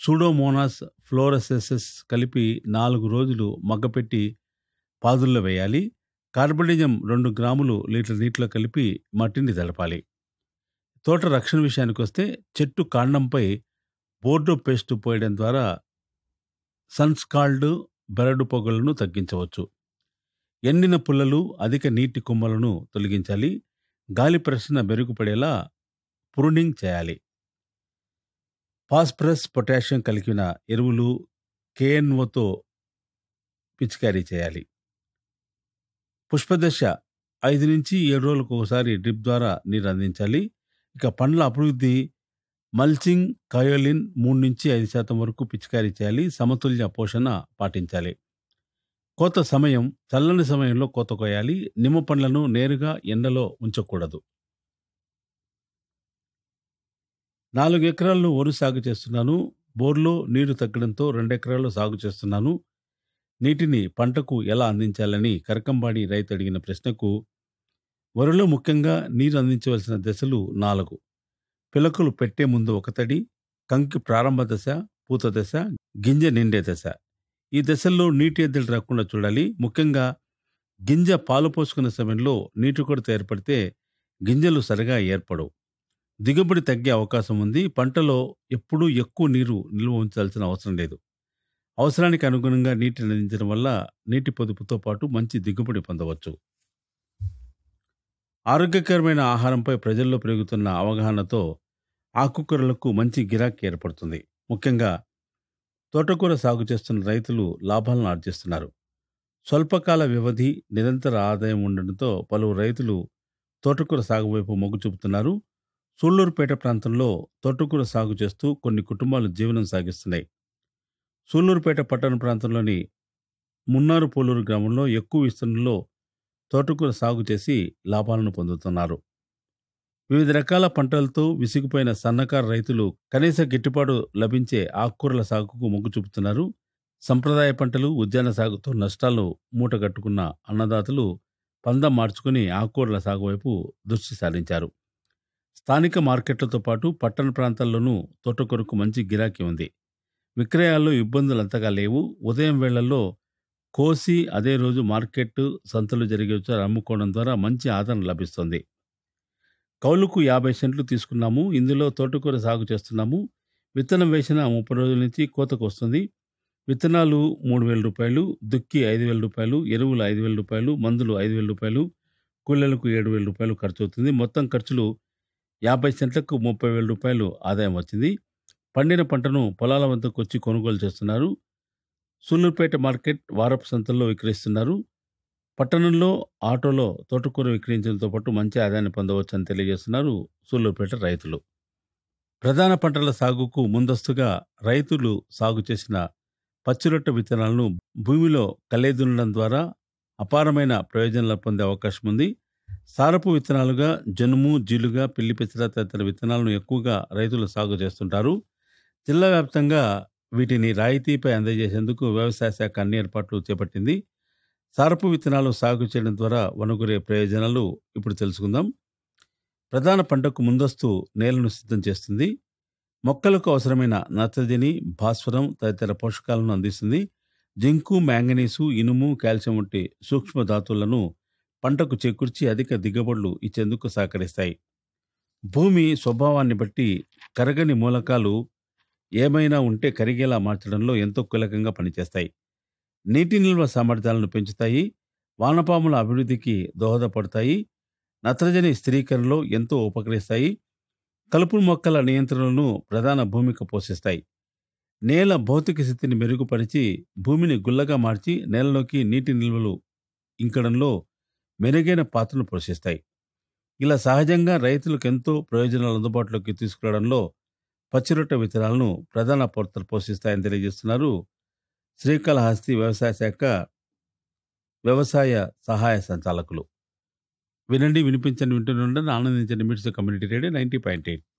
Pseudomonas ఫ్లోరసెసెస్ కలిపి నాలుగు రోజులు మగ్గపెట్టి పాదుల్లో వేయాలి కార్బనిజం రెండు గ్రాములు లీటర్ నీటిలో కలిపి మట్టిని తడపాలి తోట రక్షణ విషయానికి వస్తే చెట్టు కాండంపై బోర్డో పేస్ట్ పోయడం ద్వారా సన్స్కాల్డ్ బెరడు పొగలను తగ్గించవచ్చు ఎండిన పుల్లలు అధిక నీటి కొమ్మలను తొలగించాలి గాలి ప్రసరణ మెరుగుపడేలా ప్రూనింగ్ చేయాలి ఫాస్ఫరస్ పొటాషియం కలిగిన ఎరువులు కేఎన్ఓతో పిచికారీ చేయాలి పుష్పదశ ఐదు నుంచి ఏడు రోజులకు ఒకసారి డ్రిప్ ద్వారా నీరు అందించాలి ఇక పండ్ల అభివృద్ధి మల్చింగ్ కయోలిన్ మూడు నుంచి ఐదు శాతం వరకు పిచికారీ చేయాలి సమతుల్య పోషణ పాటించాలి కోత సమయం చల్లని సమయంలో కోత కోయాలి నిమ్మ పండ్లను నేరుగా ఎండలో ఉంచకూడదు నాలుగు ఎకరాలను వరి సాగు చేస్తున్నాను బోర్లో నీరు తగ్గడంతో రెండు ఎకరాలు సాగు చేస్తున్నాను నీటిని పంటకు ఎలా అందించాలని కరకంబాడి రైతు అడిగిన ప్రశ్నకు వరిలో ముఖ్యంగా నీరు అందించవలసిన దశలు నాలుగు పిలకలు పెట్టే ముందు ఒక తడి కంకి ప్రారంభ దశ పూత దశ గింజ నిండే దశ ఈ దశల్లో నీటి ఎద్దడి రాకుండా చూడాలి ముఖ్యంగా గింజ పాలు పోసుకునే సమయంలో నీటి కొరత ఏర్పడితే గింజలు సరిగా ఏర్పడవు దిగుబడి తగ్గే అవకాశం ఉంది పంటలో ఎప్పుడూ ఎక్కువ నీరు నిల్వ ఉంచాల్సిన అవసరం లేదు అవసరానికి అనుగుణంగా నీటిని అందించడం వల్ల నీటి పొదుపుతో పాటు మంచి దిగుబడి పొందవచ్చు ఆరోగ్యకరమైన ఆహారంపై ప్రజల్లో పెరుగుతున్న అవగాహనతో ఆకుకూరలకు మంచి గిరాకీ ఏర్పడుతుంది ముఖ్యంగా తోటకూర సాగు చేస్తున్న రైతులు లాభాలను ఆర్జిస్తున్నారు స్వల్పకాల వ్యవధి నిరంతర ఆదాయం ఉండడంతో పలువురు రైతులు తోటకూర సాగు వైపు మొగ్గు చూపుతున్నారు సూళ్లూరుపేట ప్రాంతంలో తోటకూర సాగు చేస్తూ కొన్ని కుటుంబాలు జీవనం సాగిస్తున్నాయి సూళ్లూరుపేట పట్టణ ప్రాంతంలోని మున్నారు పోలూరు గ్రామంలో ఎక్కువ విస్తీర్ణంలో తోటకూర సాగు చేసి లాభాలను పొందుతున్నారు వివిధ రకాల పంటలతో విసిగిపోయిన సన్నకారు రైతులు కనీస గిట్టుబాటు లభించే ఆకుకూరల సాగుకు మొగ్గు చూపుతున్నారు సంప్రదాయ పంటలు ఉద్యాన సాగుతో నష్టాలు మూటగట్టుకున్న అన్నదాతలు పందం మార్చుకుని ఆకుకూరల సాగు వైపు దృష్టి సారించారు స్థానిక మార్కెట్లతో పాటు పట్టణ ప్రాంతాల్లోనూ తోటకూరకు మంచి గిరాకీ ఉంది విక్రయాల్లో ఇబ్బందులు అంతగా లేవు ఉదయం వేళల్లో కోసి అదే రోజు మార్కెట్ సంతలు జరిగే చోట అమ్ముకోవడం ద్వారా మంచి ఆదరణ లభిస్తుంది కౌలుకు యాభై సెంట్లు తీసుకున్నాము ఇందులో తోటకూర సాగు చేస్తున్నాము విత్తనం వేసిన ముప్పై రోజుల నుంచి కోతకు వస్తుంది విత్తనాలు మూడు వేల రూపాయలు దుక్కి ఐదు వేల రూపాయలు ఎరువులు ఐదు వేల రూపాయలు మందులు ఐదు వేల రూపాయలు కూలీలకు ఏడు వేల రూపాయలు ఖర్చు అవుతుంది మొత్తం ఖర్చులు యాభై సెంట్లకు ముప్పై వేల రూపాయలు ఆదాయం వచ్చింది పండిన పంటను పొలాల వద్దకు వచ్చి కొనుగోలు చేస్తున్నారు సూళ్ళూరుపేట మార్కెట్ వారపు సంతల్లో విక్రయిస్తున్నారు పట్టణంలో ఆటోలో తోటకూర విక్రయించడంతో పాటు మంచి ఆదాయాన్ని పొందవచ్చు అని తెలియజేస్తున్నారు సూళ్ళూరుపేట రైతులు ప్రధాన పంటల సాగుకు ముందస్తుగా రైతులు సాగు చేసిన పచ్చిరొట్ట విత్తనాలను భూమిలో కలేదునడం ద్వారా అపారమైన ప్రయోజనాలు పొందే అవకాశం ఉంది సారపు విత్తనాలుగా జనుము జీలుగా పిల్లి పెసర తదితర విత్తనాలను ఎక్కువగా రైతులు సాగు చేస్తుంటారు జిల్లా వ్యాప్తంగా వీటిని రాయితీపై అందజేసేందుకు వ్యవసాయ శాఖ అన్ని ఏర్పాట్లు చేపట్టింది సారపు విత్తనాలు సాగు చేయడం ద్వారా వనగురే ప్రయోజనాలు ఇప్పుడు తెలుసుకుందాం ప్రధాన పంటకు ముందస్తు నేలను సిద్ధం చేస్తుంది మొక్కలకు అవసరమైన నత్రజని భాస్వరం తదితర పోషకాలను అందిస్తుంది జింకు మ్యాంగనీసు ఇనుము కాల్షియం వంటి సూక్ష్మ ధాతువులను పంటకు చేకూర్చి అధిక దిగుబడులు ఇచ్చేందుకు సహకరిస్తాయి భూమి స్వభావాన్ని బట్టి కరగని మూలకాలు ఏమైనా ఉంటే కరిగేలా మార్చడంలో ఎంతో కీలకంగా పనిచేస్తాయి నీటి నిల్వ సామర్థ్యాలను పెంచుతాయి వానపాముల అభివృద్ధికి దోహదపడతాయి నత్రజని స్థిరీకరణలో ఎంతో ఉపకరిస్తాయి కలుపు మొక్కల నియంత్రణను ప్రధాన భూమిక పోషిస్తాయి నేల భౌతిక స్థితిని మెరుగుపరిచి భూమిని గుల్లగా మార్చి నేలలోకి నీటి నిల్వలు ఇంకడంలో మెరుగైన పాత్రను పోషిస్తాయి ఇలా సహజంగా రైతులకు ఎంతో ప్రయోజనాలు అందుబాటులోకి తీసుకురావడంలో పచ్చిరొట్ట విత్తనాలను ప్రధాన పాత్ర పోషిస్తాయని తెలియజేస్తున్నారు శ్రీకాళహస్తి వ్యవసాయ శాఖ వ్యవసాయ సహాయ సంచాలకులు వినండి వినిపించండి వింటూనే ఉండండి ఆనందించండి MITS community radio ninety point eight